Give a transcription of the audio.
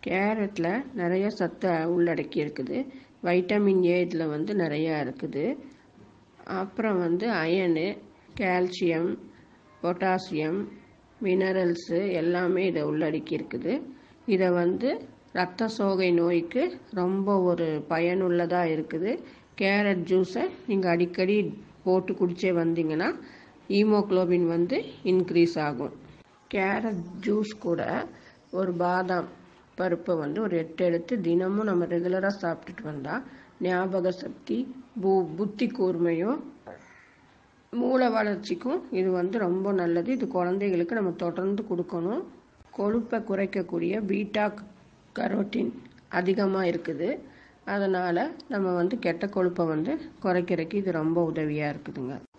கேரட்டில் நிறைய சத்து உள்ளடக்கி இருக்குது வைட்டமின் ஏ இதில் வந்து நிறையா இருக்குது அப்புறம் வந்து அயனு கால்சியம் பொட்டாசியம் மினரல்ஸு எல்லாமே இதை உள்ளடக்கி இருக்குது இதை வந்து ரத்த சோகை நோய்க்கு ரொம்ப ஒரு பயனுள்ளதாக இருக்குது கேரட் ஜூஸை நீங்கள் அடிக்கடி போட்டு குடிச்சே வந்தீங்கன்னா ஈமோக்ளோபின் வந்து இன்க்ரீஸ் ஆகும் கேரட் ஜூஸ் கூட ஒரு பாதாம் பருப்பை வந்து ஒரு எட்டு எடுத்து தினமும் நம்ம ரெகுலராக சாப்பிட்டுட்டு வந்தால் ஞாபக சக்தி பு புத்தி கூர்மையும் மூளை வளர்ச்சிக்கும் இது வந்து ரொம்ப நல்லது இது குழந்தைகளுக்கு நம்ம தொடர்ந்து கொடுக்கணும் கொழுப்பை குறைக்கக்கூடிய பீட்டா கரோட்டின் அதிகமாக இருக்குது அதனால் நம்ம வந்து கெட்ட கொழுப்பை வந்து குறைக்கிறதுக்கு இது ரொம்ப உதவியாக இருக்குதுங்க